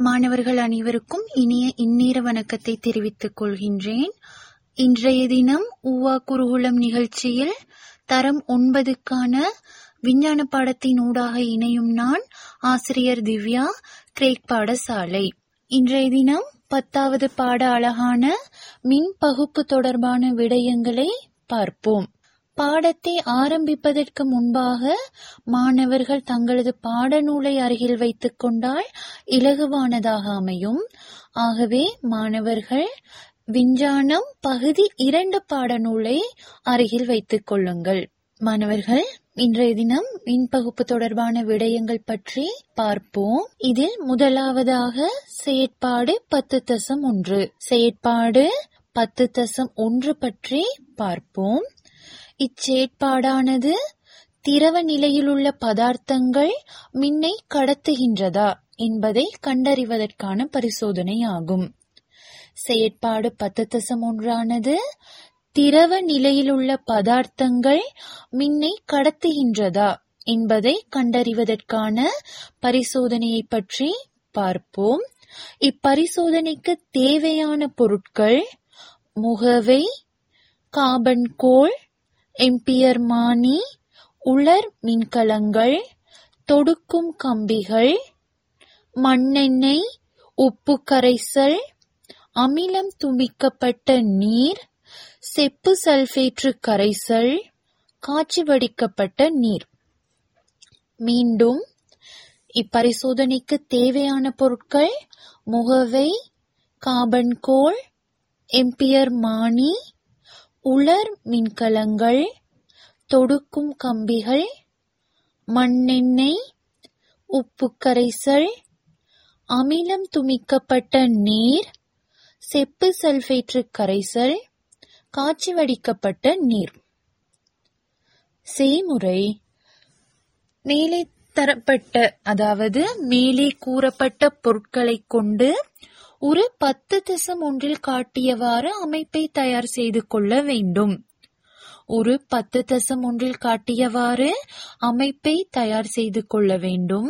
மாணவர்கள் அனைவருக்கும் இனிய இந்நேர வணக்கத்தை தெரிவித்துக் கொள்கின்றேன் இன்றைய தினம் ஊவா குருகுலம் நிகழ்ச்சியில் தரம் ஒன்பதுக்கான விஞ்ஞான பாடத்தின் ஊடாக இணையும் நான் ஆசிரியர் திவ்யா கிரேக் பாடசாலை இன்றைய தினம் பத்தாவது பாட அழகான மின் பகுப்பு தொடர்பான விடயங்களை பார்ப்போம் பாடத்தை ஆரம்பிப்பதற்கு முன்பாக மாணவர்கள் தங்களது பாடநூலை அருகில் வைத்துக் கொண்டால் இலகுவானதாக அமையும் ஆகவே மாணவர்கள் விஞ்ஞானம் பகுதி இரண்டு பாடநூலை அருகில் வைத்துக் கொள்ளுங்கள் மாணவர்கள் இன்றைய தினம் மின்பகுப்பு தொடர்பான விடயங்கள் பற்றி பார்ப்போம் இதில் முதலாவதாக செயற்பாடு பத்து தசம் ஒன்று செயற்பாடு பத்து தசம் ஒன்று பற்றி பார்ப்போம் இச்செயற்பாடானது திரவ நிலையிலுள்ள பதார்த்தங்கள் மின்னை கடத்துகின்றதா என்பதை கண்டறிவதற்கான பரிசோதனையாகும் செயற்பாடு பத்து தசம் ஒன்றானது திரவ நிலையிலுள்ள பதார்த்தங்கள் மின்னை கடத்துகின்றதா என்பதை கண்டறிவதற்கான பரிசோதனையை பற்றி பார்ப்போம் இப்பரிசோதனைக்கு தேவையான பொருட்கள் முகவை காபன் கோல் எம்பியர்மானி உலர் மின்கலங்கள் தொடுக்கும் கம்பிகள் மண்ணெண்ணெய் உப்பு கரைசல் அமிலம் துமிக்கப்பட்ட நீர் செப்பு சல்பேற்று கரைசல் காய்ச்சி வடிக்கப்பட்ட நீர் மீண்டும் இப்பரிசோதனைக்கு தேவையான பொருட்கள் முகவை காபன் கோல் எம்பியர் மானி உலர் மின்கலங்கள் தொடுக்கும் கம்பிகள் மண்ணெண்ணெய் உப்பு கரைசல் அமிலம் துமிக்கப்பட்ட நீர் செப்பு சல்பேற்று கரைசல் காய்ச்சி வடிக்கப்பட்ட நீர் செய்முறை மேலே தரப்பட்ட அதாவது மேலே கூறப்பட்ட பொருட்களை கொண்டு ஒரு பத்து தசம் ஒன்றில் காட்டியவாறு அமைப்பை தயார் செய்து கொள்ள வேண்டும் ஒரு பத்து தசம் ஒன்றில் காட்டியவாறு அமைப்பை தயார் செய்து கொள்ள வேண்டும்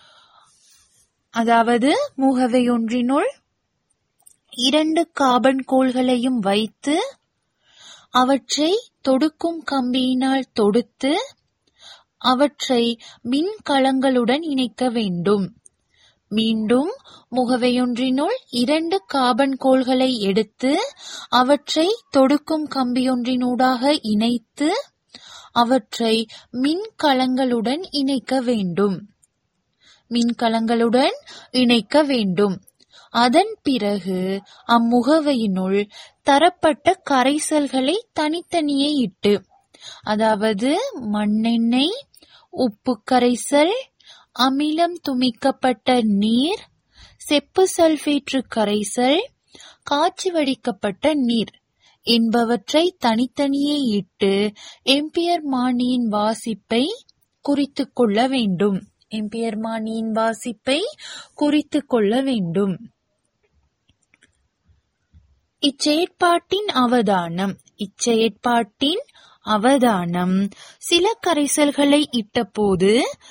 அதாவது முகவை ஒன்றினுள் இரண்டு காபன் கோள்களையும் வைத்து அவற்றை தொடுக்கும் கம்பியினால் தொடுத்து அவற்றை மின்கலங்களுடன் இணைக்க வேண்டும் மீண்டும் முகவையொன்றினுள் இரண்டு காபன் கோள்களை எடுத்து அவற்றை தொடுக்கும் கம்பியொன்றினூடாக இணைத்து அவற்றை மின்கலங்களுடன் இணைக்க வேண்டும் மின்கலங்களுடன் இணைக்க வேண்டும் அதன் பிறகு அம்முகவையினுள் தரப்பட்ட கரைசல்களை தனித்தனியே இட்டு அதாவது மண்ணெண்ணெய் உப்பு கரைசல் அமிலம் துமிக்கப்பட்ட நீர் செப்பு சல்பேற்று கரைசல் காய்ச்சி வடிக்கப்பட்ட நீர் என்பவற்றை தனித்தனியே இட்டு எம்பியர் மானியின் வாசிப்பை குறித்து கொள்ள வேண்டும் எம்பியர் மானியின் வாசிப்பை குறித்து கொள்ள வேண்டும் இச்செயற்பாட்டின் அவதானம் இச்செயற்பாட்டின் அவதானம் சில கரைசல்களை இட்டபோது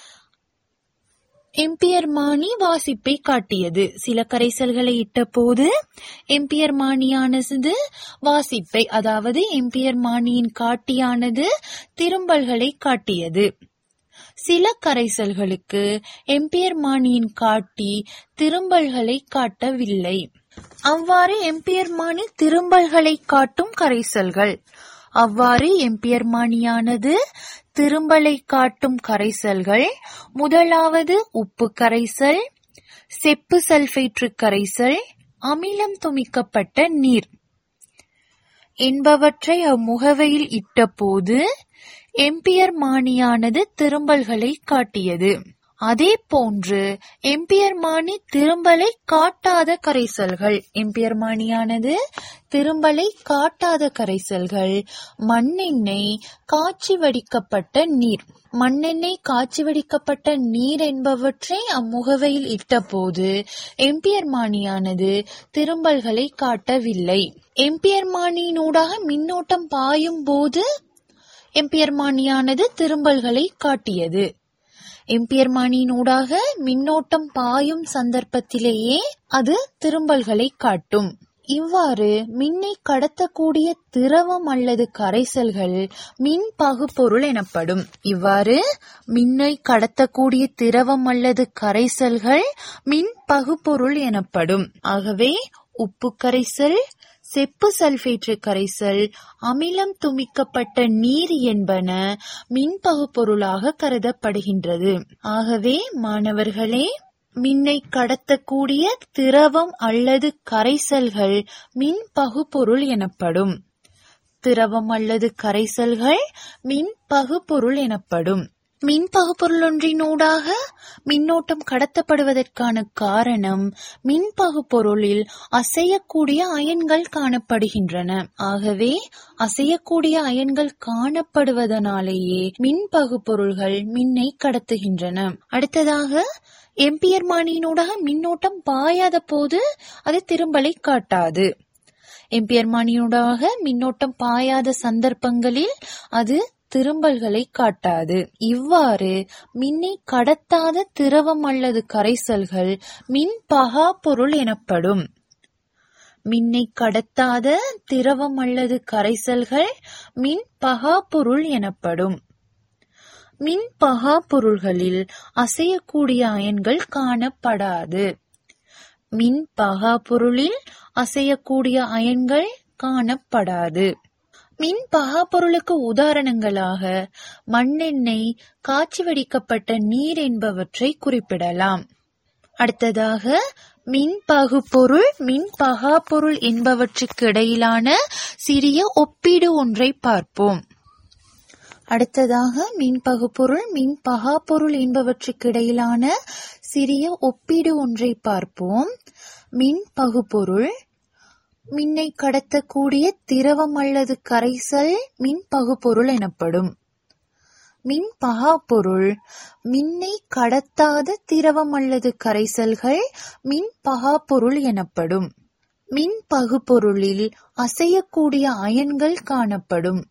எம்பியர்மானி வாசிப்பை காட்டியது சில கரைசல்களை இட்டபோது எம்பியர்மானியானது வாசிப்பை அதாவது எம்பியர்மானியின் காட்டியானது திரும்பல்களை காட்டியது சில கரைசல்களுக்கு எம்பியர்மானியின் காட்டி திரும்பல்களை காட்டவில்லை அவ்வாறு எம்பியர்மானி திரும்பல்களை காட்டும் கரைசல்கள் அவ்வாறு எம்பியர்மானியானது திரும்பலை காட்டும் கரைசல்கள் முதலாவது உப்பு கரைசல் செப்பு சல்பேற்று கரைசல் அமிலம் துமிக்கப்பட்ட நீர் என்பவற்றை அம்முகவையில் இட்டபோது எம்பியர் மானியானது திரும்பல்களை காட்டியது அதே போன்று எம்பியர்மானி திரும்பலை காட்டாத கரைசல்கள் எம்பியர்மானியானது திரும்பலை காட்டாத கரைசல்கள் மண்ணெண்ணெய் காய்ச்சி வடிக்கப்பட்ட நீர் மண்ணெண்ணெய் காய்ச்சி வடிக்கப்பட்ட நீர் என்பவற்றை அம்முகவையில் இட்டபோது எம்பியர்மானியானது திரும்பல்களை காட்டவில்லை எம்பியர்மானியினூடாக மின்னோட்டம் பாயும் போது எம்பியர்மானியானது திரும்பல்களை காட்டியது எம்பியர்மானியினூடாக மின்னோட்டம் பாயும் சந்தர்ப்பத்திலேயே அது திரும்பல்களை காட்டும் இவ்வாறு மின்னை கடத்தக்கூடிய திரவம் அல்லது கரைசல்கள் மின் பகுப்பொருள் எனப்படும் இவ்வாறு மின்னை கடத்தக்கூடிய திரவம் அல்லது கரைசல்கள் மின் பகுப்பொருள் எனப்படும் ஆகவே உப்பு கரைசல் செப்பு சல்பேற்று கரைசல் அமிலம் துமிக்கப்பட்ட நீர் என்பன மின்பகுப்பொருளாக கருதப்படுகின்றது ஆகவே மாணவர்களே மின்னை கடத்தக்கூடிய திரவம் அல்லது கரைசல்கள் மின் பகுப்பொருள் எனப்படும் திரவம் அல்லது கரைசல்கள் மின் பகுப்பொருள் எனப்படும் மின் பகுப்பொருளொன்றினூடாக மின்னோட்டம் கடத்தப்படுவதற்கான காரணம் மின் பகுப்பொருளில் அசையக்கூடிய அயன்கள் காணப்படுகின்றன ஆகவே அசையக்கூடிய அயன்கள் காணப்படுவதனாலேயே மின் பகுப்பொருள்கள் மின்னை கடத்துகின்றன அடுத்ததாக எம்பியர்மானியினூடாக மின்னோட்டம் பாயாத போது அது திரும்பலை காட்டாது எம்பியர்மானியூடாக மின்னோட்டம் பாயாத சந்தர்ப்பங்களில் அது திரும்பல்களை காட்டாது இவ்வாறு மின்னை கடத்தாத திரவம் அல்லது கரைசல்கள் மின் பகா பொருள் எனப்படும் மின்னை கடத்தாத திரவம் அல்லது கரைசல்கள் மின் பகா பொருள் எனப்படும் மின் பகா பொருள்களில் அசையக்கூடிய அயன்கள் காணப்படாது மின் பகா பொருளில் அசையக்கூடிய அயன்கள் காணப்படாது மின் பகா பொருளுக்கு உதாரணங்களாக மண்ணெண்ணெய் காய்ச்சி வடிக்கப்பட்ட நீர் என்பவற்றை குறிப்பிடலாம் அடுத்ததாக மின் பகுப்பொருள் மின் பகா பொருள் என்பவற்றுக்கு இடையிலான சிறிய ஒப்பீடு ஒன்றை பார்ப்போம் அடுத்ததாக மின் பகுப்பொருள் மின் பகா பொருள் என்பவற்றுக்கு இடையிலான சிறிய ஒப்பீடு ஒன்றை பார்ப்போம் மின் பகுப்பொருள் மின்னை கடத்தக்கூடிய திரவம் அல்லது கரைசல் மின் பகுப்பொருள் எனப்படும் மின் பகா பொருள் மின்னை கடத்தாத திரவம் அல்லது கரைசல்கள் மின் பகா பொருள் எனப்படும் மின் பகுப்பொருளில் அசையக்கூடிய அயன்கள் காணப்படும்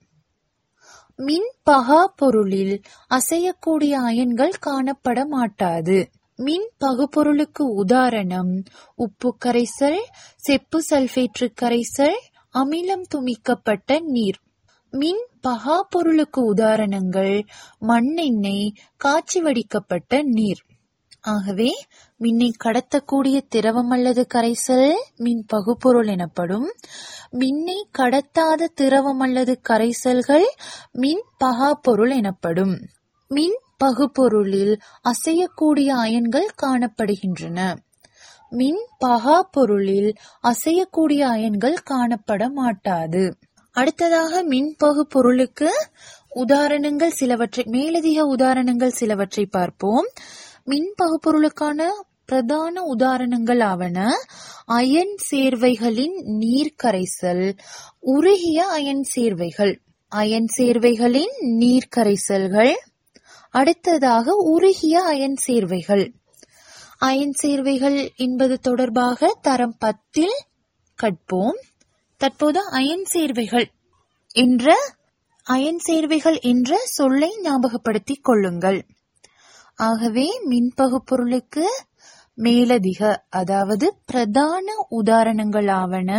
மின் பகா பொருளில் அசையக்கூடிய அயன்கள் காணப்பட மாட்டாது மின் பகுப்பொருளுக்கு உதாரணம் உப்பு கரைசல் செப்பு சல்பேற்று கரைசல் அமிலம் துமிக்கப்பட்ட நீர் மின் பகா பொருளுக்கு உதாரணங்கள் மண்ணெண்ணெய் காய்ச்சி வடிக்கப்பட்ட நீர் ஆகவே மின்னை கடத்தக்கூடிய திரவம் அல்லது கரைசல் மின் பகுப்பொருள் எனப்படும் மின்னை கடத்தாத திரவம் அல்லது கரைசல்கள் மின் பகா பொருள் எனப்படும் மின் பகுப்பொருளில் அசையக்கூடிய அயன்கள் காணப்படுகின்றன மின் பகா பொருளில் அசையக்கூடிய அயன்கள் காணப்பட மாட்டாது அடுத்ததாக மின்பகு பொருளுக்கு உதாரணங்கள் சிலவற்றை மேலதிக உதாரணங்கள் சிலவற்றை பார்ப்போம் மின்பகு பொருளுக்கான பிரதான உதாரணங்கள் ஆவன அயன் சேர்வைகளின் நீர் கரைசல் உருகிய அயன் சேர்வைகள் அயன் சேர்வைகளின் நீர் கரைசல்கள் அடுத்ததாக உருகிய அயன் சேர்வைகள் அயன் சேர்வைகள் என்பது தொடர்பாக தரம் பத்தில் கற்போம் தற்போது அயன் சேர்வைகள் என்ற அயன் சேர்வைகள் என்ற சொல்லை ஞாபகப்படுத்திக் கொள்ளுங்கள் ஆகவே மின்பகு பொருளுக்கு மேலதிக அதாவது பிரதான உதாரணங்களாவன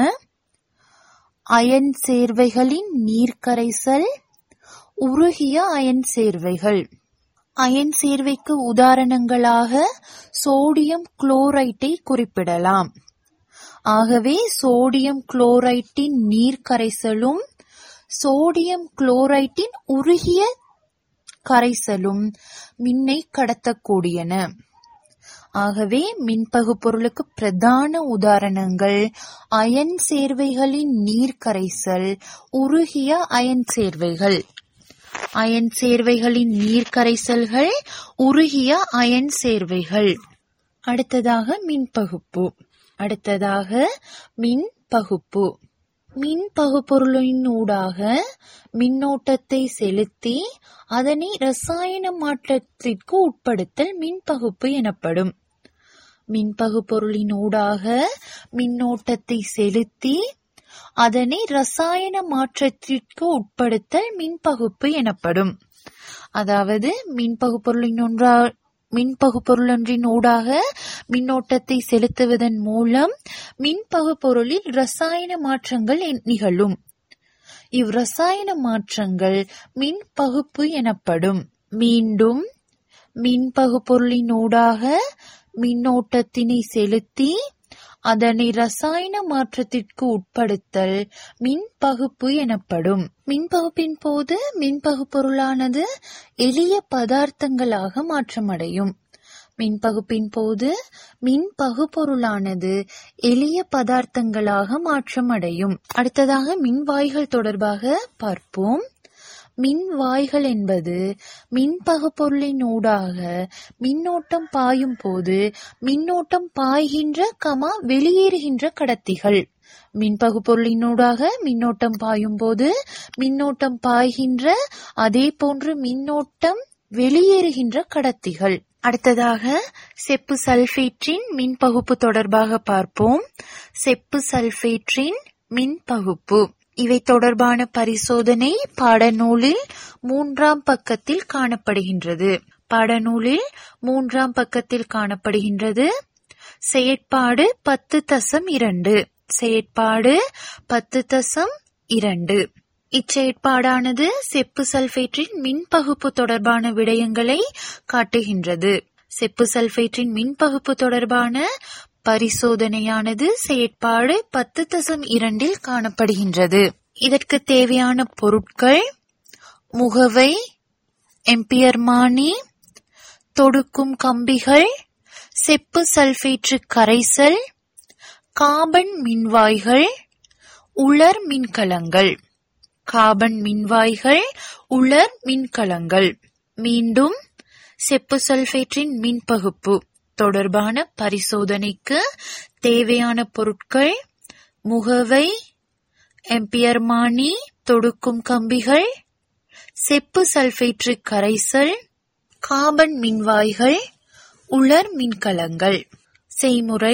அயன் சேர்வைகளின் நீர்க்கரைசல் உருகிய அயன் சேர்வைகள் அயன் சேர்வைக்கு உதாரணங்களாக சோடியம் குளோரைட்டை குறிப்பிடலாம் ஆகவே சோடியம் குளோரைட்டின் நீர்க்கரைசலும் சோடியம் குளோரைட்டின் உருகிய கரைசலும் மின்னை கடத்தக்கூடியன ஆகவே மின்பகு பொருளுக்கு பிரதான உதாரணங்கள் அயன் சேர்வைகளின் நீர் கரைசல் உருகிய அயன் சேர்வைகள் அயன் சேர்வைகளின் நீர் கரைசல்கள் உருகிய அயன் சேர்வைகள் அடுத்ததாக மின்பகுப்பு அடுத்ததாக மின் பகுப்பு மின் பகுப்பொருளின் ஊடாக மின்னோட்டத்தை செலுத்தி அதனை ரசாயன மாற்றத்திற்கு உட்படுத்தல் மின்பகுப்பு எனப்படும் மின்பகுப்பொருளின் ஊடாக மின்னோட்டத்தை செலுத்தி அதனை ரசாயன மாற்றத்திற்கு உட்படுத்தல் மின்பகுப்பு எனப்படும் அதாவது மின்பகுப்பொருளின் ஒன்றா மின்பகுப்பொருளொன்றின் ஊடாக மின்னோட்டத்தை செலுத்துவதன் மூலம் மின்பகுப்பொருளில் ரசாயன மாற்றங்கள் எ- நிகழும் இவ் ரசாயன மாற்றங்கள் மின்பகுப்பு எனப்படும் மீண்டும் மின்பகுப்பொருளினூடாக மின்னோட்டத்தினை செலுத்தி அதனை ரசாயன மாற்றத்திற்கு உட்படுத்தல் மின்பகுப்பு எனப்படும் மின்பகுப்பின் போது மின்பகுப்பொருளானது எளிய பதார்த்தங்களாக மாற்றமடையும் மின்பகுப்பின் போது மின்பகுப்பொருளானது எளிய பதார்த்தங்களாக மாற்றமடையும் அடுத்ததாக மின்வாய்கள் தொடர்பாக பார்ப்போம் மின்வாய்கள் என்பது மின்பகுப்பொருளின் ஊடாக மின்னோட்டம் பாயும் போது மின்னோட்டம் பாய்கின்ற கமா வெளியேறுகின்ற கடத்திகள் மின்பகுப்பொருளினூடாக மின்னோட்டம் பாயும் போது மின்னோட்டம் பாய்கின்ற அதே போன்று மின்னோட்டம் வெளியேறுகின்ற கடத்திகள் அடுத்ததாக செப்பு சல்பேற்றின் மின்பகுப்பு தொடர்பாக பார்ப்போம் செப்பு சல்பேற்றின் மின்பகுப்பு இவை தொடர்பான பரிசோதனை பாடநூலில் மூன்றாம் பக்கத்தில் காணப்படுகின்றது பாடநூலில் மூன்றாம் பக்கத்தில் காணப்படுகின்றது செயற்பாடு பத்து தசம் இரண்டு செயற்பாடு பத்து தசம் இரண்டு இச்செயற்பாடானது செப்பு சல்பேற்றின் மின்பகுப்பு தொடர்பான விடயங்களை காட்டுகின்றது செப்பு சல்பேற்றின் மின்பகுப்பு தொடர்பான பரிசோதனையானது செயற்பாடு பத்து தசம் இரண்டில் காணப்படுகின்றது இதற்கு தேவையான பொருட்கள் முகவை எம்பியர்மானி தொடுக்கும் கம்பிகள் செப்பு சல்பேற்று கரைசல் காபன் மின்வாய்கள் உலர் மின்கலங்கள் காபன் மின்வாய்கள் உலர் மின்கலங்கள் மீண்டும் செப்பு சல்பேற்றின் மின்பகுப்பு தொடர்பான பரிசோதனைக்கு தேவையான பொருட்கள் முகவை எம்பியர்மானி தொடுக்கும் கம்பிகள் செப்பு சல்பேற்று கரைசல் காபன் மின்வாய்கள் உலர் மின்கலங்கள் செய்முறை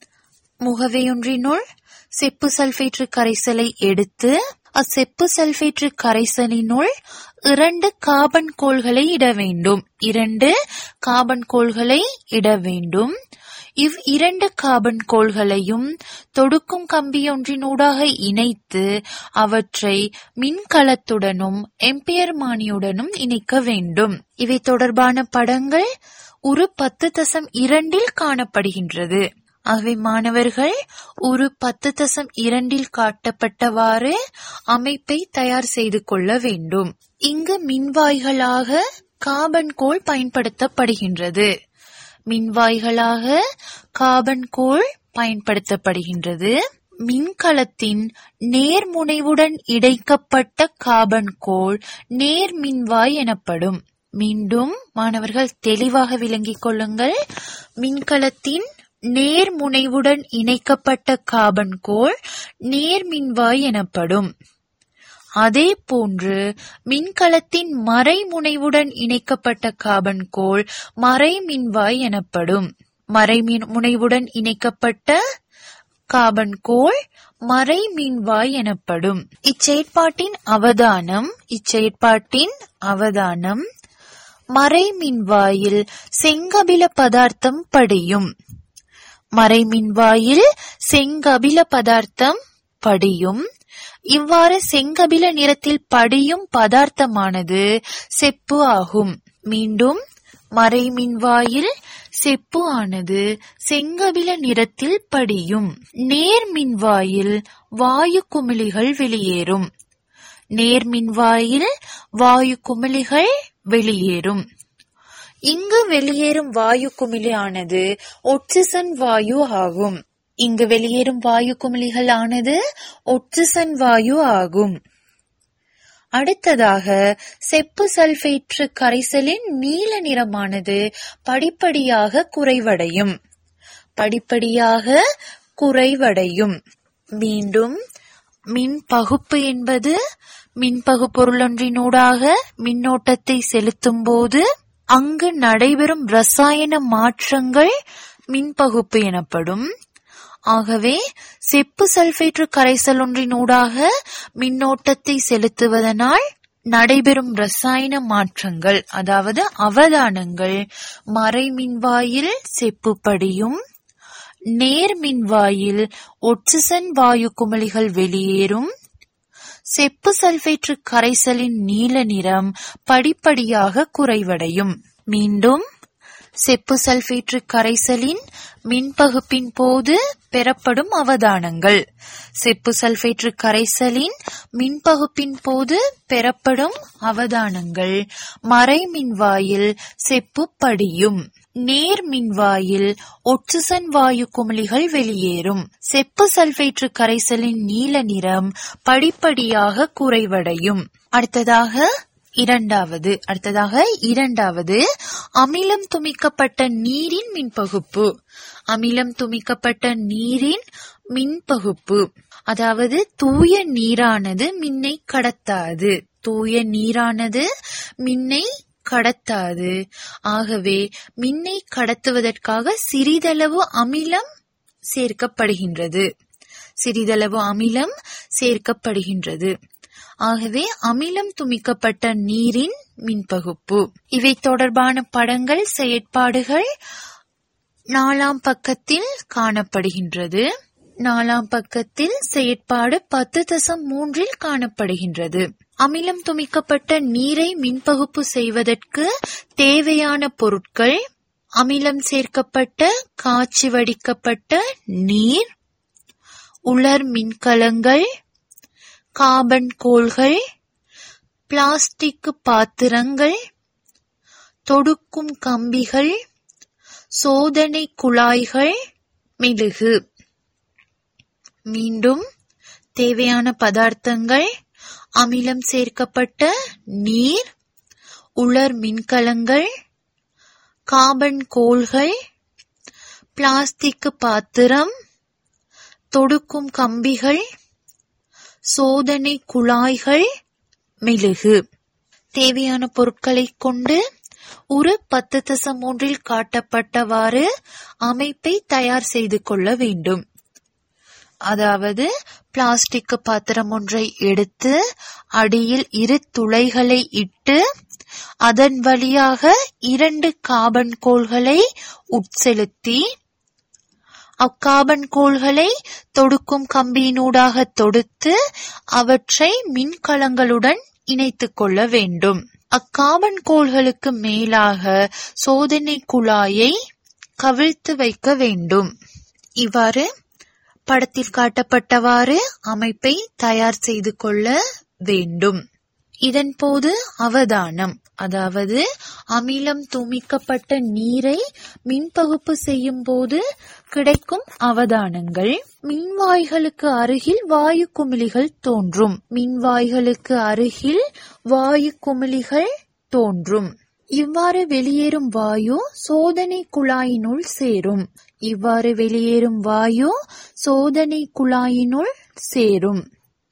முகவையொன்றினுள் செப்பு சல்பேற்று கரைசலை எடுத்து அச்செப்பு சல்பேற்று கரைசலினுள் இரண்டு காபன் கோள்களை இட வேண்டும் இரண்டு காபன் கோள்களை இட வேண்டும் இவ் இரண்டு காபன் கோள்களையும் தொடுக்கும் கம்பியொன்றினூடாக இணைத்து அவற்றை மின்கலத்துடனும் எம்பியர்மானியுடனும் இணைக்க வேண்டும் இவை தொடர்பான படங்கள் ஒரு பத்து தசம் இரண்டில் காணப்படுகின்றது ஆகவே மாணவர்கள் ஒரு பத்து தசம் இரண்டில் காட்டப்பட்டவாறு அமைப்பை தயார் செய்து கொள்ள வேண்டும் இங்கு மின்வாய்களாக காபன் கோள் பயன்படுத்தப்படுகின்றது மின்வாய்களாக காபன் கோள் பயன்படுத்தப்படுகின்றது மின்கலத்தின் நேர்முனைவுடன் இணைக்கப்பட்ட காபன் கோள் நேர்மின்வாய் எனப்படும் மீண்டும் மாணவர்கள் தெளிவாக விளங்கிக் கொள்ளுங்கள் மின்கலத்தின் நேர்முனைவுடன் இணைக்கப்பட்ட காபன் கோள் நேர்மின்வாய் எனப்படும் அதே போன்று மின்கலத்தின் மறைமுனைவுடன் இணைக்கப்பட்ட காபன் கோள் மறைமின்வாய் எனப்படும் மறைமின் முனைவுடன் இணைக்கப்பட்ட காபன் கோள் மறைமின்வாய் எனப்படும் இச்செயற்பாட்டின் அவதானம் இச்செயற்பாட்டின் அவதானம் மறைமின்வாயில் செங்கபில பதார்த்தம் படியும் மறைமின்வாயில் செங்கபில பதார்த்தம் படியும் இவ்வாறு செங்கபில நிறத்தில் படியும் பதார்த்தமானது செப்பு ஆகும் மீண்டும் மறைமின்வாயில் செப்பு ஆனது செங்கபில நிறத்தில் படியும் நேர்மின்வாயில் வாயு குமிழிகள் வெளியேறும் நேர்மின்வாயில் வாயு குமிழிகள் வெளியேறும் இங்கு வெளியேறும் வாயு குமிழியானது ஒட்சிசன் வாயு ஆகும் இங்கு வெளியேறும் வாயு குமிழிகள் ஆனது ஒட்சிசன் வாயு ஆகும் அடுத்ததாக செப்பு சல்பேற்று கரைசலின் நீல நிறமானது படிப்படியாக குறைவடையும் படிப்படியாக குறைவடையும் மீண்டும் மின் பகுப்பு என்பது மின்பகுப்பொருளொன்றினூடாக மின்னோட்டத்தை செலுத்தும் போது அங்கு நடைபெறும் ரசாயன மாற்றங்கள் மின்பகுப்பு எனப்படும் ஆகவே செப்பு சல்பேற்று கரைசல் ஒன்றினூடாக மின்னோட்டத்தை செலுத்துவதனால் நடைபெறும் ரசாயன மாற்றங்கள் அதாவது அவதானங்கள் மறைமின்வாயில் செப்புப்படியும் நேர்மின்வாயில் ஒட்சிசன் வாயு குமிழிகள் வெளியேறும் செப்பு சல்பேற்று கரைசலின் நீல நிறம் படிப்படியாக குறைவடையும் மீண்டும் செப்பு சல்பேற்று கரைசலின் மின்பகுப்பின் போது பெறப்படும் அவதானங்கள் செப்பு சல்பேற்று கரைசலின் மின்பகுப்பின் போது பெறப்படும் அவதானங்கள் மறைமின்வாயில் செப்பு படியும் நேர் மின்வாயில் ஒட்சிசன் வாயு குமிழிகள் வெளியேறும் செப்பு சல்பேற்று கரைசலின் நீல நிறம் படிப்படியாக குறைவடையும் அடுத்ததாக இரண்டாவது அடுத்ததாக இரண்டாவது அமிலம் துமிக்கப்பட்ட நீரின் மின்பகுப்பு அமிலம் துமிக்கப்பட்ட நீரின் மின்பகுப்பு அதாவது தூய நீரானது மின்னை கடத்தாது தூய நீரானது மின்னை கடத்தாது ஆகவே மின்னை கடத்துவதற்காக சிறிதளவு அமிலம் சேர்க்கப்படுகின்றது சிறிதளவு அமிலம் சேர்க்கப்படுகின்றது ஆகவே அமிலம் துமிக்கப்பட்ட நீரின் மின்பகுப்பு இவை தொடர்பான படங்கள் செயற்பாடுகள் நாலாம் பக்கத்தில் காணப்படுகின்றது நாலாம் பக்கத்தில் செயற்பாடு பத்து தசம் மூன்றில் காணப்படுகின்றது அமிலம் துமிக்கப்பட்ட நீரை மின்பகுப்பு செய்வதற்கு தேவையான பொருட்கள் அமிலம் சேர்க்கப்பட்ட காய்ச்சி வடிக்கப்பட்ட நீர் உலர் மின்கலங்கள் கார்பன் கோள்கள் பிளாஸ்டிக் பாத்திரங்கள் தொடுக்கும் கம்பிகள் சோதனை குழாய்கள் மெழுகு மீண்டும் தேவையான பதார்த்தங்கள் அமிலம் சேர்க்கப்பட்ட நீர் உலர் மின்கலங்கள் கார்பன் கோள்கள் பிளாஸ்டிக் பாத்திரம் தொடுக்கும் கம்பிகள் சோதனை குழாய்கள் மெழுகு தேவையான பொருட்களை கொண்டு ஒரு பத்து தசம் மூன்றில் காட்டப்பட்டவாறு அமைப்பை தயார் செய்து கொள்ள வேண்டும் அதாவது பிளாஸ்டிக் பாத்திரம் ஒன்றை எடுத்து அடியில் இரு துளைகளை இட்டு அதன் வழியாக இரண்டு கார்பன் கோள்களை உட்செலுத்தி அக்கார்பன் கோள்களை தொடுக்கும் கம்பியினூடாக தொடுத்து அவற்றை மின்கலங்களுடன் இணைத்துக் கொள்ள வேண்டும் அக்கார்பன் கோள்களுக்கு மேலாக சோதனை குழாயை கவிழ்த்து வைக்க வேண்டும் இவ்வாறு படத்தில் காட்டப்பட்டவாறு அமைப்பை தயார் செய்து கொள்ள வேண்டும் இதன் போது அவதானம் அதாவது அமிலம் தூமிக்கப்பட்ட நீரை மின்பகுப்பு செய்யும் போது கிடைக்கும் அவதானங்கள் மின்வாய்களுக்கு அருகில் வாயு குமிழிகள் தோன்றும் மின்வாய்களுக்கு அருகில் வாயு குமிழிகள் தோன்றும் இவ்வாறு வெளியேறும் வாயு சோதனை குழாயினுள் சேரும் இவ்வாறு வெளியேறும் வாயு சோதனை குழாயினுள் சேரும்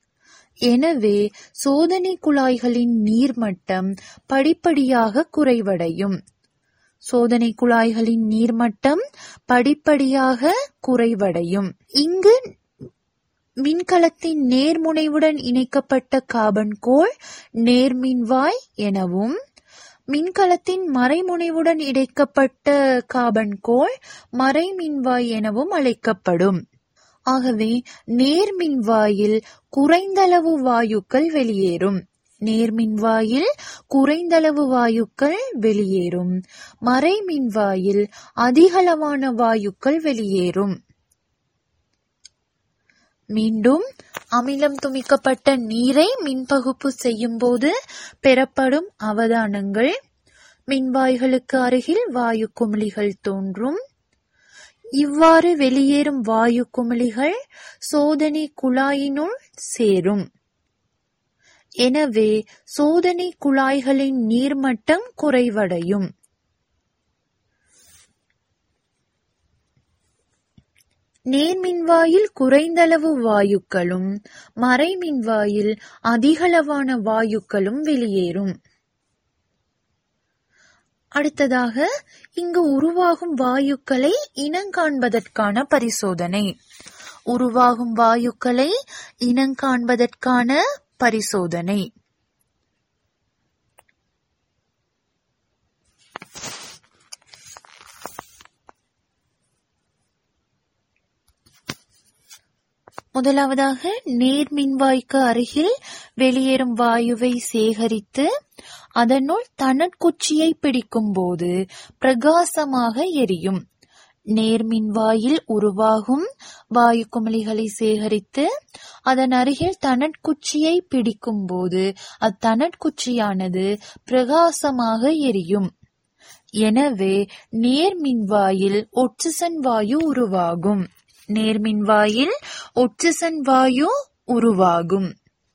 எனவே சோதனை குழாய்களின் நீர்மட்டம் படிப்படியாக குறைவடையும் சோதனை குழாய்களின் நீர்மட்டம் படிப்படியாக குறைவடையும் இங்கு மின்கலத்தின் நேர்முனைவுடன் இணைக்கப்பட்ட கார்பன் கோள் நேர்மின்வாய் எனவும் மின்கலத்தின் மறைமுனைவுடன் இணைக்கப்பட்ட கார்பன் கோள் மறைமின்வாய் எனவும் அழைக்கப்படும் ஆகவே நேர்மின்வாயில் குறைந்தளவு வாயுக்கள் வெளியேறும் நேர்மின்வாயில் குறைந்தளவு வாயுக்கள் வெளியேறும் மறைமின்வாயில் அதிகளவான வாயுக்கள் வெளியேறும் மீண்டும் அமிலம் துமிக்கப்பட்ட நீரை மின்பகுப்பு செய்யும் போது பெறப்படும் அவதானங்கள் மின்வாய்களுக்கு அருகில் வாயு குமிழிகள் தோன்றும் இவ்வாறு வெளியேறும் வாயு குமிழிகள் சோதனை குழாயினுள் சேரும் எனவே சோதனை குழாய்களின் நீர்மட்டம் குறைவடையும் நேர்மின்வாயில் குறைந்தளவு வாயுக்களும் மறைமின்வாயில் அதிகளவான வாயுக்களும் வெளியேறும் அடுத்ததாக இங்கு உருவாகும் வாயுக்களை இனங்காண்பதற்கான பரிசோதனை உருவாகும் வாயுக்களை இனங்காண்பதற்கான பரிசோதனை முதலாவதாக நேர்மின்வாய்க்கு அருகில் வெளியேறும் வாயுவை சேகரித்து அதனுள் தனட்குச்சியை பிடிக்கும்போது பிரகாசமாக எரியும் நேர்மின்வாயில் உருவாகும் வாயு குமிழிகளை சேகரித்து அதன் அருகில் தனட்குச்சியை பிடிக்கும்போது அத்தனட்குச்சியானது பிரகாசமாக எரியும் எனவே நேர்மின்வாயில் ஒட்சிசன் வாயு உருவாகும் நேர்மின்வாயில் ஒட்சிசன் வாயு உருவாகும்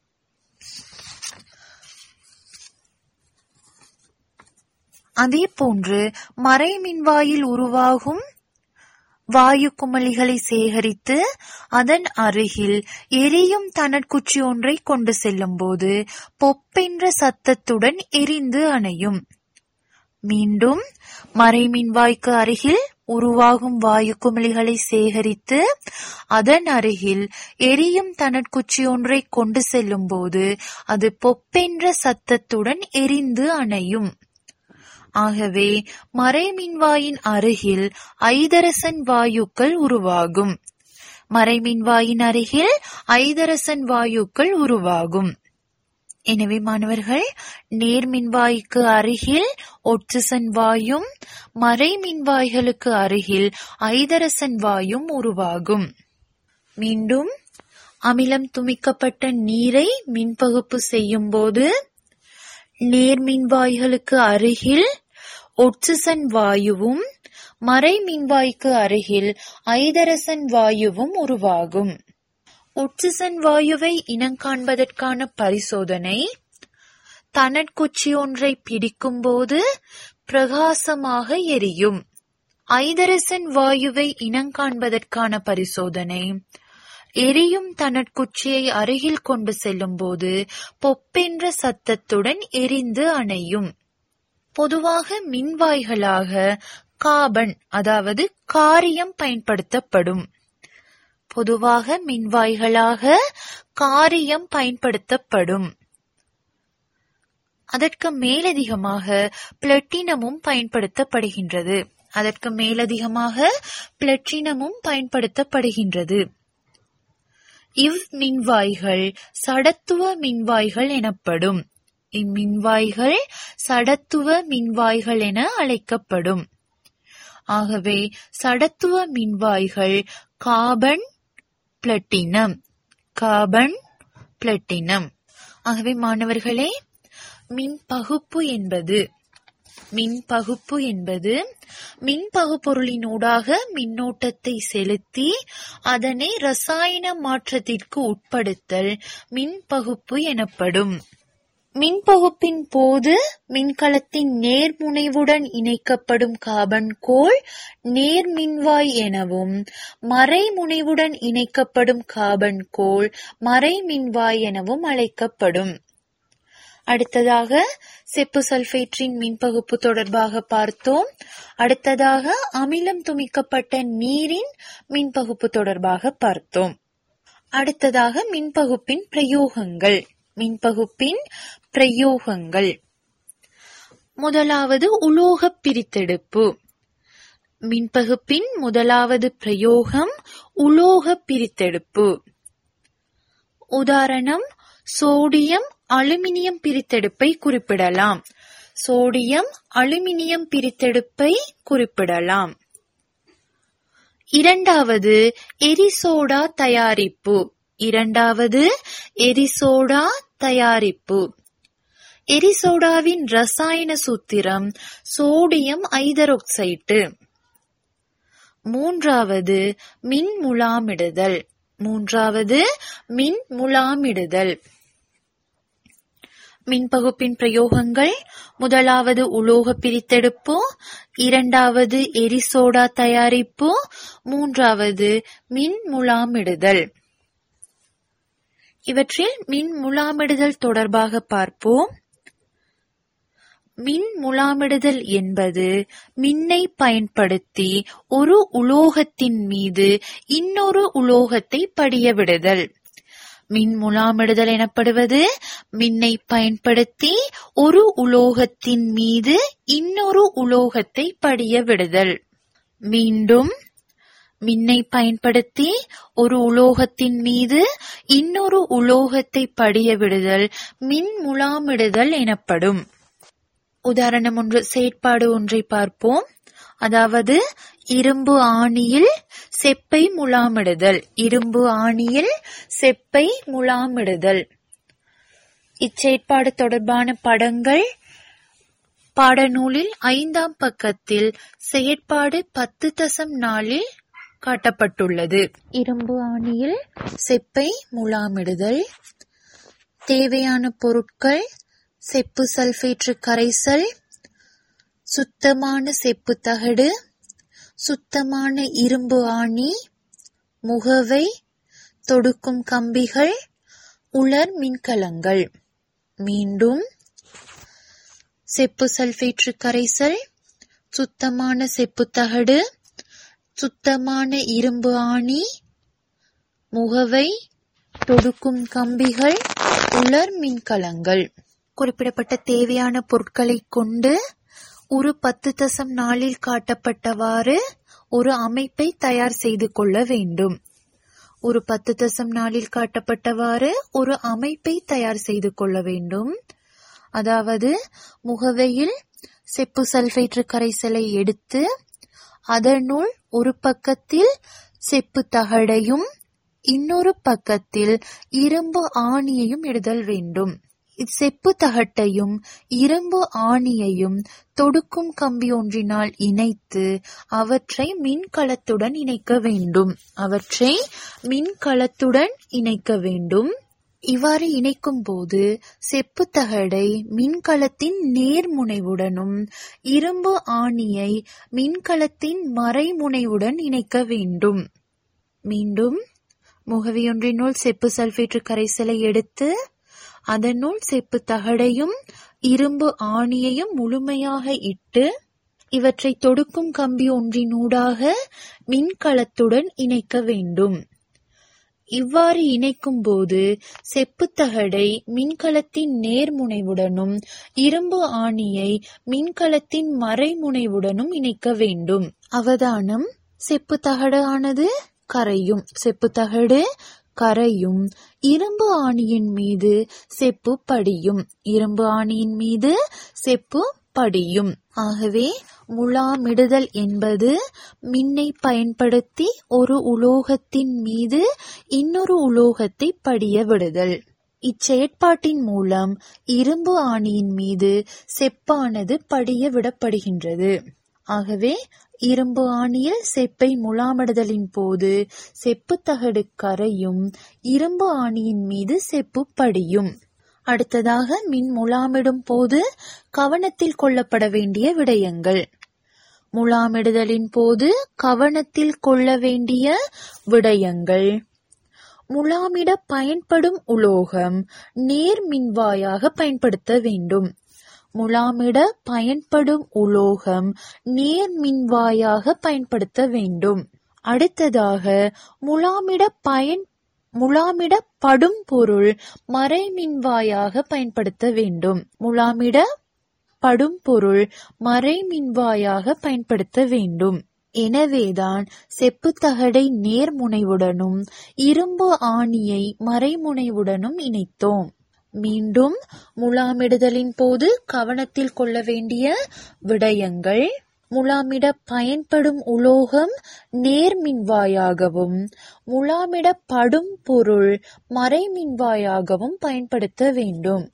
அதேபோன்று மறைமின்வாயில் உருவாகும் வாயு குமிழிகளை சேகரித்து அதன் அருகில் எரியும் தனட்குச்சி ஒன்றை கொண்டு செல்லும்போது பொப்பென்ற சத்தத்துடன் எரிந்து அணையும் மீண்டும் மறைமின்வாய்க்கு அருகில் உருவாகும் வாயு குமிழிகளை சேகரித்து அதன் அருகில் எரியும் தனட்குச்சி ஒன்றை கொண்டு செல்லும்போது அது பொப்பென்ற சத்தத்துடன் எரிந்து அணையும் ஆகவே மறைமின்வாயின் அருகில் ஐதரசன் வாயுக்கள் உருவாகும் மறைமின்வாயின் அருகில் ஐதரசன் வாயுக்கள் உருவாகும் எனவே மாணவர்கள் நேர்மின்வாய்க்கு அருகில் ஒட்சிசன் வாயும் மறைமின்வாய்களுக்கு அருகில் ஐதரசன் வாயும் உருவாகும் மீண்டும் அமிலம் துமிக்கப்பட்ட நீரை மின்பகுப்பு செய்யும் போது நேர்மின்வாய்களுக்கு அருகில் ஒட்சிசன் வாயுவும் மறைமின்வாய்க்கு அருகில் ஐதரசன் வாயுவும் உருவாகும் ஒட்சிசன் வாயுவை இனங்காண்பதற்கான பரிசோதனை தனட்குச்சி ஒன்றை பிடிக்கும்போது பிரகாசமாக எரியும் ஐதரசன் வாயுவை இனங்காண்பதற்கான பரிசோதனை எரியும் தனட்குச்சியை அருகில் கொண்டு செல்லும்போது பொப்பென்ற சத்தத்துடன் எரிந்து அணையும் பொதுவாக மின்வாய்களாக காபன் அதாவது காரியம் பயன்படுத்தப்படும் பொதுவாக மின்வாய்களாக காரியம் பயன்படுத்தப்படும் அதற்கு மேலதிகமாக பிளட்டினமும் பயன்படுத்தப்படுகின்றது அதற்கு மேலதிகமாக பிளட்டினமும் பயன்படுத்தப்படுகின்றது இவ் மின்வாய்கள் சடத்துவ மின்வாய்கள் எனப்படும் இம்மின்வாய்கள் சடத்துவ மின்வாய்கள் என அழைக்கப்படும் ஆகவே சடத்துவ மின்வாய்கள் கார்பன் பிளட்டினம் கார்பன் பிளட்டினம் ஆகவே மாணவர்களே மின் பகுப்பு என்பது மின் பகுப்பு என்பது மின்பகுப்பொருளினூடாக மின்னோட்டத்தை செலுத்தி அதனை ரசாயன மாற்றத்திற்கு உட்படுத்தல் மின்பகுப்பு எனப்படும் மின்பகுப்பின் போது மின்கலத்தின் நேர்முனைவுடன் இணைக்கப்படும் கார்பன் கோள் நேர்மின்வாய் எனவும் மறைமுனைவுடன் இணைக்கப்படும் கார்பன் கோள் மறைமின்வாய் எனவும் அழைக்கப்படும் அடுத்ததாக செப்பு சல்பேட்டின் மின்பகுப்பு தொடர்பாக பார்த்தோம் அடுத்ததாக அமிலம் துமிக்கப்பட்ட நீரின் மின்பகுப்பு தொடர்பாக பார்த்தோம் அடுத்ததாக மின்பகுப்பின் பிரயோகங்கள் மின்பகுப்பின் பிரயோகங்கள் முதலாவது உலோக பிரித்தெடுப்பு மின்பகுப்பின் முதலாவது பிரயோகம் உலோக பிரித்தெடுப்பு உதாரணம் சோடியம் அலுமினியம் பிரித்தெடுப்பை குறிப்பிடலாம் சோடியம் அலுமினியம் பிரித்தெடுப்பை குறிப்பிடலாம் இரண்டாவது எரிசோடா தயாரிப்பு இரண்டாவது எரிசோடா தயாரிப்பு எரிசோடாவின் ரசாயன சூத்திரம் சோடியம் ஐதரோக்சைட்டு மூன்றாவது மின் முலாமிடுதல் மூன்றாவது மின் முலாமிடுதல் மின்பகுப்பின் பிரயோகங்கள் முதலாவது உலோக பிரித்தெடுப்பு இரண்டாவது எரிசோடா தயாரிப்பு மூன்றாவது மின் முலாமிடுதல் இவற்றில் மின் முலாமிடுதல் தொடர்பாக பார்ப்போம் மின் முலாமிடுதல் என்பது மின்னை பயன்படுத்தி ஒரு உலோகத்தின் மீது இன்னொரு உலோகத்தை படிய விடுதல் மின் முலாமிடுதல் எனப்படுவது மின்னை பயன்படுத்தி ஒரு உலோகத்தின் மீது இன்னொரு உலோகத்தை படிய விடுதல் மீண்டும் மின்னை பயன்படுத்தி ஒரு உலோகத்தின் மீது இன்னொரு உலோகத்தை படிய விடுதல் மின் முலாமிடுதல் எனப்படும் உதாரணம் ஒன்று செயற்பாடு ஒன்றை பார்ப்போம் அதாவது இரும்பு ஆணியில் செப்பை முலாமிடுதல் இரும்பு ஆணியில் செப்பை முலாமிடுதல் இச்செயற்பாடு தொடர்பான படங்கள் பாடநூலில் ஐந்தாம் பக்கத்தில் செயற்பாடு பத்து தசம் நாலில் காட்டப்பட்டுள்ளது இரும்பு ஆணியில் செப்பை முலாமிடுதல் தேவையான பொருட்கள் செப்பு சல்பேற்று கரைசல் சுத்தமான செப்பு தகடு சுத்தமான இரும்பு ஆணி முகவை தொடுக்கும் கம்பிகள் உலர் மின்கலங்கள் மீண்டும் செப்பு சல்பேற்று கரைசல் சுத்தமான செப்பு தகடு சுத்தமான இரும்பு ஆணி முகவை தொடுக்கும் கம்பிகள் உலர் மின்கலங்கள் குறிப்பிடப்பட்ட தேவையான பொருட்களை கொண்டு ஒரு பத்து தசம் நாளில் காட்டப்பட்டவாறு ஒரு அமைப்பை தயார் செய்து கொள்ள வேண்டும் ஒரு பத்து தசம் நாளில் காட்டப்பட்டவாறு ஒரு அமைப்பை தயார் செய்து கொள்ள வேண்டும் அதாவது முகவையில் செப்பு சல்பேற்று கரைசலை எடுத்து அதனுள் ஒரு பக்கத்தில் செப்பு தகடையும் இன்னொரு பக்கத்தில் இரும்பு ஆணியையும் இடுதல் வேண்டும் செப்பு தகட்டையும் இரும்பு ஆணியையும் தொடுக்கும் கம்பி ஒன்றினால் இணைத்து அவற்றை மின்கலத்துடன் இணைக்க வேண்டும் அவற்றை மின்கலத்துடன் இணைக்க வேண்டும் இவ்வாறு இணைக்கும் போது செப்பு தகடை மின்கலத்தின் நேர்முனைவுடனும் இரும்பு ஆணியை மின்கலத்தின் மறைமுனைவுடன் இணைக்க வேண்டும் மீண்டும் முகவியொன்றினுள் செப்பு சல்பேற்று கரைசலை எடுத்து அதனுள் செப்பு தகடையும் இரும்பு ஆணியையும் முழுமையாக இட்டு இவற்றை தொடுக்கும் கம்பி ஒன்றினூடாக மின்கலத்துடன் இணைக்க வேண்டும் இவ்வாறு இணைக்கும் போது செப்புத்தகடை மின்கலத்தின் நேர்முனைவுடனும் இரும்பு ஆணியை மின்கலத்தின் மறைமுனைவுடனும் இணைக்க வேண்டும் அவதானம் செப்பு தகடானது கரையும் செப்பு தகடு கரையும் இரும்பு ஆணியின் மீது செப்பு படியும் இரும்பு ஆணியின் மீது செப்பு படியும் ஆகவே முலாமிடுதல் என்பது மின்னை பயன்படுத்தி ஒரு உலோகத்தின் மீது இன்னொரு உலோகத்தை படிய விடுதல் இச்செயற்பாட்டின் மூலம் இரும்பு ஆணியின் மீது செப்பானது படிய விடப்படுகின்றது ஆகவே இரும்பு ஆணியில் செப்பை முலாமிடுதலின் போது செப்பு தகடு கரையும் இரும்பு ஆணியின் மீது செப்பு படியும் அடுத்ததாக மின் முலாமிடும் போது கவனத்தில் கொள்ளப்பட வேண்டிய விடயங்கள் முலாமிடுதலின் போது கவனத்தில் கொள்ள வேண்டிய விடயங்கள் முலாமிட பயன்படும் உலோகம் நேர் மின்வாயாக பயன்படுத்த வேண்டும் முலாமிட பயன்படும் உலோகம் நேர் மின்வாயாக பயன்படுத்த வேண்டும் அடுத்ததாக முலாமிட பயன் முலாமிட படும் பொருள் மறைமின்வாயாக பயன்படுத்த வேண்டும் முலாமிட படும் பொருள் மறைமின்வாயாக பயன்படுத்த வேண்டும் எனவேதான் செப்புத்தகடை நேர்முனைவுடனும் இரும்பு ஆணியை மறைமுனைவுடனும் இணைத்தோம் மீண்டும் முலாமிடுதலின் போது கவனத்தில் கொள்ள வேண்டிய விடயங்கள் முலாமிட பயன்படும் உலோகம் நேர்மின்வாயாகவும் முலாமிட படும் பொருள் மறைமின்வாயாகவும் பயன்படுத்த வேண்டும்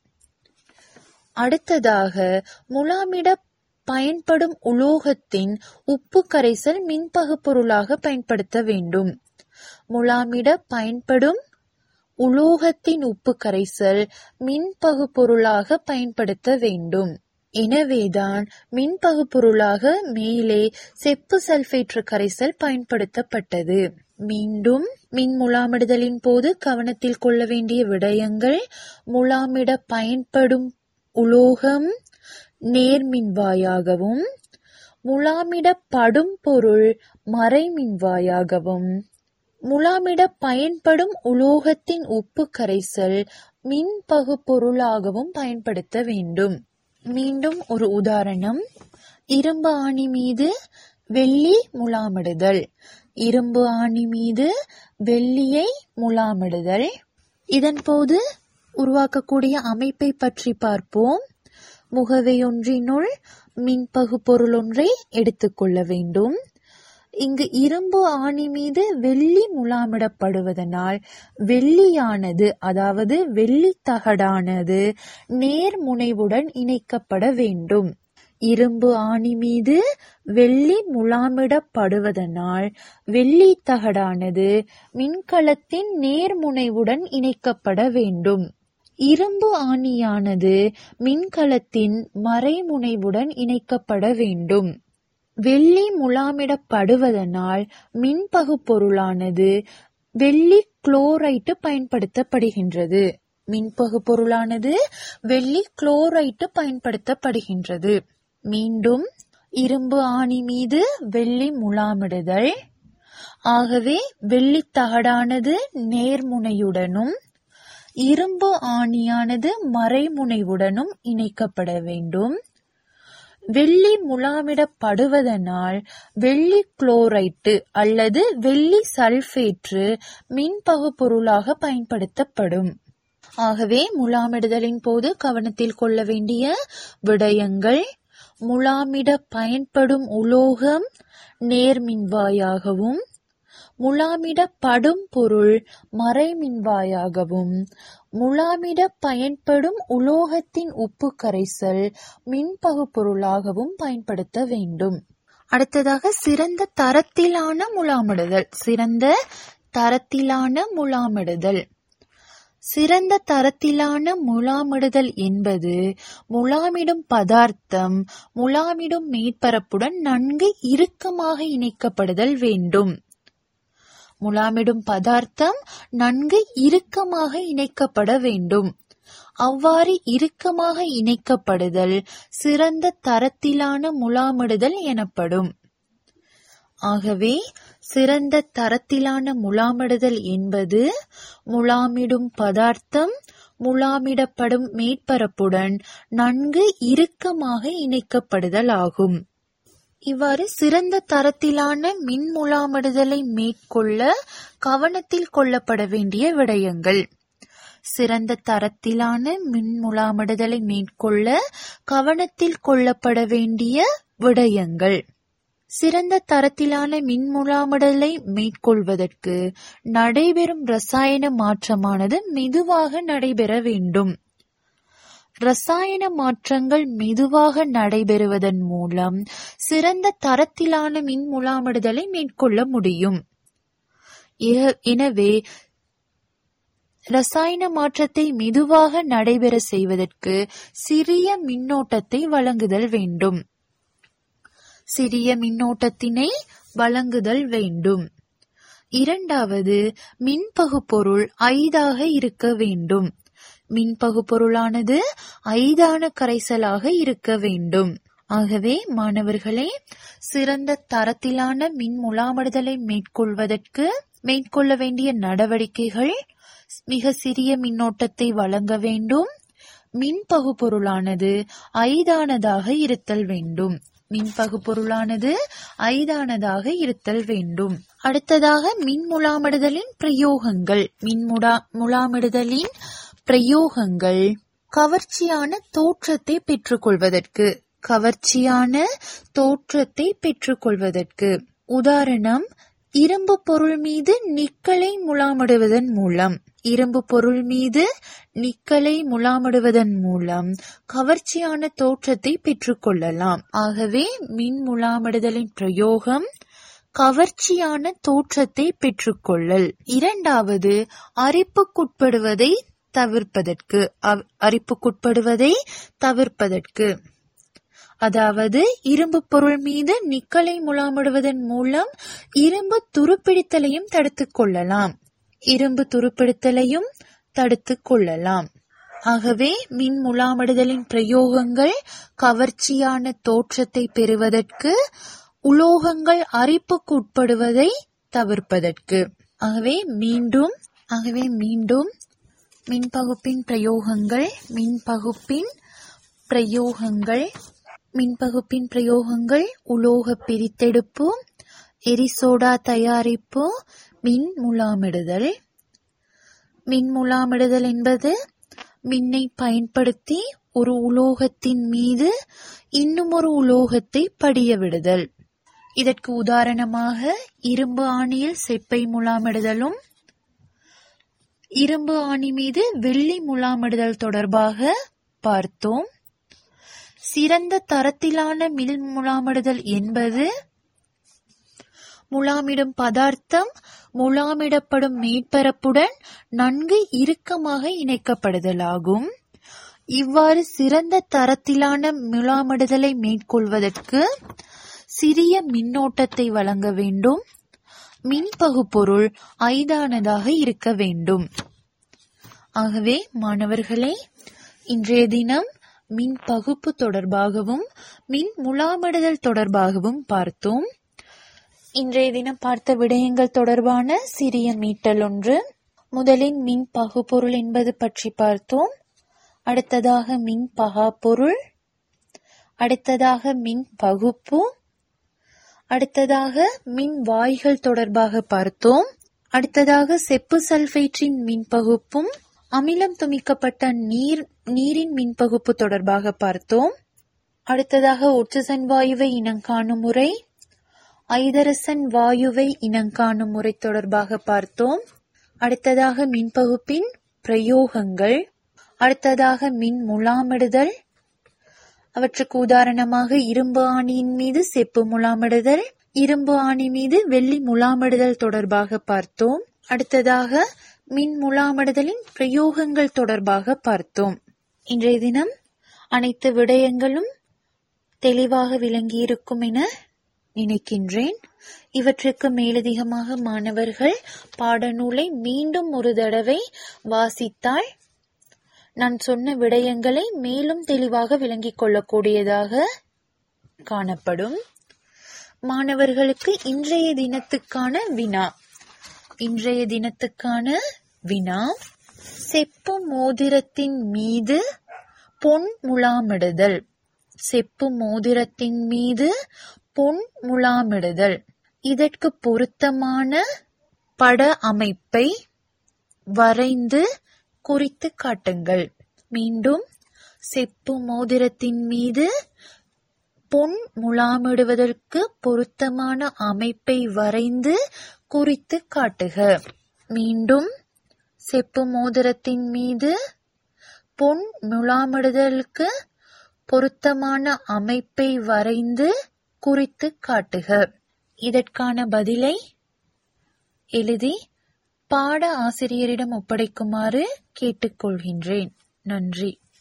அடுத்ததாக முலாமிட பயன்படும் உலோகத்தின் உப்பு கரைசல் மின்பகு பொருளாக பயன்படுத்த வேண்டும் முலாமிட பயன்படும் உலோகத்தின் உப்பு கரைசல் மின்பகு பொருளாக பயன்படுத்த வேண்டும் எனவேதான் மின்பகு பொருளாக மேலே செப்பு சல்பேற்று கரைசல் பயன்படுத்தப்பட்டது மீண்டும் மின் முலாமிடுதலின் போது கவனத்தில் கொள்ள வேண்டிய விடயங்கள் முலாமிட பயன்படும் உலோகம் நேர்மின்வாயாகவும் முலாமிட படும் பொருள் மறைமின்வாயாகவும் முலாமிட பயன்படும் உலோகத்தின் உப்பு கரைசல் மின்பகு பொருளாகவும் பயன்படுத்த வேண்டும் மீண்டும் ஒரு உதாரணம் இரும்பு ஆணி மீது வெள்ளி முலாமிடுதல் இரும்பு ஆணி மீது வெள்ளியை முலாமிடுதல் இதன் போது உருவாக்கக்கூடிய அமைப்பை பற்றி பார்ப்போம் முகவையொன்றினுள் மின்பகு பொருள் ஒன்றை எடுத்துக்கொள்ள வேண்டும் இங்கு இரும்பு ஆணி மீது வெள்ளி முலாமிடப்படுவதனால் வெள்ளியானது அதாவது வெள்ளி தகடானது நேர்முனைவுடன் இணைக்கப்பட வேண்டும் இரும்பு ஆணி மீது வெள்ளி முலாமிடப்படுவதனால் வெள்ளி தகடானது மின்கலத்தின் நேர்முனைவுடன் இணைக்கப்பட வேண்டும் இரும்பு ஆணியானது மின்கலத்தின் மறைமுனைவுடன் இணைக்கப்பட வேண்டும் வெள்ளி முலாமிடப்படுவதனால் மின்பகு பொருளானது வெள்ளி குளோரைட்டு பயன்படுத்தப்படுகின்றது மின்பகு பொருளானது வெள்ளி குளோரைட்டு பயன்படுத்தப்படுகின்றது மீண்டும் இரும்பு ஆணி மீது வெள்ளி முலாமிடுதல் ஆகவே வெள்ளி தகடானது நேர்முனையுடனும் இரும்பு ஆணியானது மறைமுனைவுடனும் இணைக்கப்பட வேண்டும் வெள்ளி முலாமிடப்படுவதனால் வெள்ளி குளோரைட்டு அல்லது வெள்ளி சல்பேற்று மின்பகு பொருளாக பயன்படுத்தப்படும் ஆகவே முலாமிடுதலின் போது கவனத்தில் கொள்ள வேண்டிய விடயங்கள் முலாமிட பயன்படும் உலோகம் நேர்மின்வாயாகவும் முலாமிடப்படும் பொருள் மறைமின்வாயாகவும் முலாமிட பயன்படும் உலோகத்தின் உப்பு கரைசல் மின்பகு பொருளாகவும் பயன்படுத்த வேண்டும் அடுத்ததாக சிறந்த தரத்திலான முலாமிடுதல் சிறந்த தரத்திலான முலாமிடுதல் சிறந்த தரத்திலான முலாமிடுதல் என்பது முலாமிடும் பதார்த்தம் முலாமிடும் மேற்பரப்புடன் நன்கு இறுக்கமாக இணைக்கப்படுதல் வேண்டும் முலாமிடும் பதார்த்தம் நன்கு இறுக்கமாக இணைக்கப்பட வேண்டும் அவ்வாறு இறுக்கமாக இணைக்கப்படுதல் சிறந்த தரத்திலான முலாமிடுதல் எனப்படும் ஆகவே சிறந்த தரத்திலான முலாமிடுதல் என்பது முலாமிடும் பதார்த்தம் முலாமிடப்படும் மேற்பரப்புடன் நன்கு இறுக்கமாக இணைக்கப்படுதல் ஆகும் இவ்வாறு சிறந்த தரத்திலான மின் முலாமிடுதலை மேற்கொள்ள கவனத்தில் கொள்ளப்பட வேண்டிய விடயங்கள் சிறந்த தரத்திலான மின் முலாமிடுதலை மேற்கொள்ள கவனத்தில் கொள்ளப்பட வேண்டிய விடயங்கள் சிறந்த தரத்திலான மின் முலாமிடலை மேற்கொள்வதற்கு நடைபெறும் ரசாயன மாற்றமானது மெதுவாக நடைபெற வேண்டும் ரசாயன மாற்றங்கள் மெதுவாக நடைபெறுவதன் மூலம் சிறந்த தரத்திலான மின் முலாமிடுதலை மேற்கொள்ள முடியும் எனவே ரசாயன மாற்றத்தை மெதுவாக நடைபெற செய்வதற்கு சிறிய மின்னோட்டத்தை வழங்குதல் வேண்டும் சிறிய மின்னோட்டத்தினை வழங்குதல் வேண்டும் இரண்டாவது மின்பகு பொருள் ஐதாக இருக்க வேண்டும் மின்பகு பொருளானது ஐதான கரைசலாக இருக்க வேண்டும் ஆகவே மாணவர்களே சிறந்த தரத்திலான மின் முலாமிடுதலை மேற்கொள்வதற்கு மேற்கொள்ள வேண்டிய நடவடிக்கைகள் மிக சிறிய மின்னோட்டத்தை வழங்க வேண்டும் மின்பகு பொருளானது ஐதானதாக இருத்தல் வேண்டும் மின்பகு பொருளானது ஐதானதாக இருத்தல் வேண்டும் அடுத்ததாக மின் முலாமிடுதலின் பிரயோகங்கள் மின் முடா முலாமிடுதலின் பிரயோகங்கள் கவர்ச்சியான தோற்றத்தை பெற்றுக்கொள்வதற்கு கவர்ச்சியான தோற்றத்தை பெற்றுக்கொள்வதற்கு உதாரணம் இரும்பு பொருள் மீது நிக்கலை முலாமிடுவதன் மூலம் இரும்பு பொருள் மீது நிக்கலை முலாமிடுவதன் மூலம் கவர்ச்சியான தோற்றத்தை பெற்றுக்கொள்ளலாம் ஆகவே மின் முலாமிடுதலின் பிரயோகம் கவர்ச்சியான தோற்றத்தை பெற்றுக்கொள்ளல் இரண்டாவது அரிப்புக்குட்படுவதை தவிர்ப்பதற்கு அரிப்புக்குட்படுவதை தவிர்ப்பதற்கு அதாவது இரும்பு பொருள் மீது நிக்கலை முலாமிடுவதன் மூலம் இரும்பு துருப்பிடித்தலையும் தடுத்துக் கொள்ளலாம் இரும்பு துருப்பிடித்தலையும் தடுத்துக் கொள்ளலாம் ஆகவே மின் முலாமிடுதலின் பிரயோகங்கள் கவர்ச்சியான தோற்றத்தை பெறுவதற்கு உலோகங்கள் அரிப்புக்கு உட்படுவதை தவிர்ப்பதற்கு ஆகவே மீண்டும் ஆகவே மீண்டும் மின்பகுப்பின் பிரயோகங்கள் மின்பகுப்பின் பிரயோகங்கள் மின்பகுப்பின் பிரயோகங்கள் உலோக பிரித்தெடுப்பு எரிசோடா தயாரிப்பு மின் முலாமிடுதல் மின் முலாமிடுதல் என்பது மின்னை பயன்படுத்தி ஒரு உலோகத்தின் மீது இன்னும் ஒரு உலோகத்தை படிய விடுதல் இதற்கு உதாரணமாக இரும்பு ஆணியில் செப்பை முலாமிடுதலும் இரும்பு ஆணி மீது வெள்ளி முலாமிடுதல் தொடர்பாக பார்த்தோம் சிறந்த தரத்திலான மில் முலாமிடுதல் என்பது முலாமிடும் பதார்த்தம் முலாமிடப்படும் மேற்பரப்புடன் நன்கு இறுக்கமாக இணைக்கப்படுதலாகும் இவ்வாறு சிறந்த தரத்திலான முலாமிடுதலை மேற்கொள்வதற்கு சிறிய மின்னோட்டத்தை வழங்க வேண்டும் மின்பகுப்பொருள் ஐதானதாக இருக்க வேண்டும் ஆகவே மாணவர்களே இன்றைய தினம் மின் பகுப்பு தொடர்பாகவும் மின் முலாமிடுதல் தொடர்பாகவும் பார்த்தோம் இன்றைய தினம் பார்த்த விடயங்கள் தொடர்பான சிறிய மீட்டல் ஒன்று முதலில் மின் பகுப்பொருள் என்பது பற்றி பார்த்தோம் அடுத்ததாக மின் பகாப்பொருள் அடுத்ததாக மின் பகுப்பு அடுத்ததாக மின் வாய்கள் தொடர்பாக பார்த்தோம் அடுத்ததாக செப்பு சல்பேட்டின் மின் பகுப்பும் அமிலம் துமிக்கப்பட்ட நீர் நீரின் மின்பகுப்பு தொடர்பாக பார்த்தோம் அடுத்ததாக ஒட்சிசன் வாயுவை இனங்காணும் முறை ஐதரசன் வாயுவை இனங்காணும் முறை தொடர்பாக பார்த்தோம் அடுத்ததாக மின்பகுப்பின் பிரயோகங்கள் அடுத்ததாக மின் முலாமிடுதல் அவற்றுக்கு உதாரணமாக இரும்பு ஆணியின் மீது செப்பு முலாமிடுதல் இரும்பு ஆணி மீது வெள்ளி முலாமிடுதல் தொடர்பாக பார்த்தோம் அடுத்ததாக மின் முலாமிடுதலின் பிரயோகங்கள் தொடர்பாக பார்த்தோம் இன்றைய தினம் அனைத்து விடயங்களும் தெளிவாக விளங்கியிருக்கும் என நினைக்கின்றேன் இவற்றுக்கு மேலதிகமாக மாணவர்கள் பாடநூலை மீண்டும் ஒரு தடவை வாசித்தால் நான் சொன்ன விடயங்களை மேலும் தெளிவாக விளங்கிக் கொள்ளக்கூடியதாக காணப்படும் மாணவர்களுக்கு இன்றைய தினத்துக்கான வினா இன்றைய தினத்துக்கான வினா செப்பு மோதிரத்தின் மீது பொன் முலாமிடுதல் செப்பு மோதிரத்தின் மீது பொன் முலாமிடுதல் இதற்கு பொருத்தமான பட அமைப்பை வரைந்து குறித்து காட்டுங்கள் மீண்டும் செப்பு மோதிரத்தின் மீது பொன் முலாமிடுவதற்கு பொருத்தமான அமைப்பை வரைந்து குறித்து காட்டுக மீண்டும் செப்பு மோதிரத்தின் மீது பொன் முலாமிடுதலுக்கு பொருத்தமான அமைப்பை வரைந்து குறித்து காட்டுக இதற்கான பதிலை எழுதி பாட ஆசிரியரிடம் ஒப்படைக்குமாறு கேட்டுக்கொள்கின்றேன் நன்றி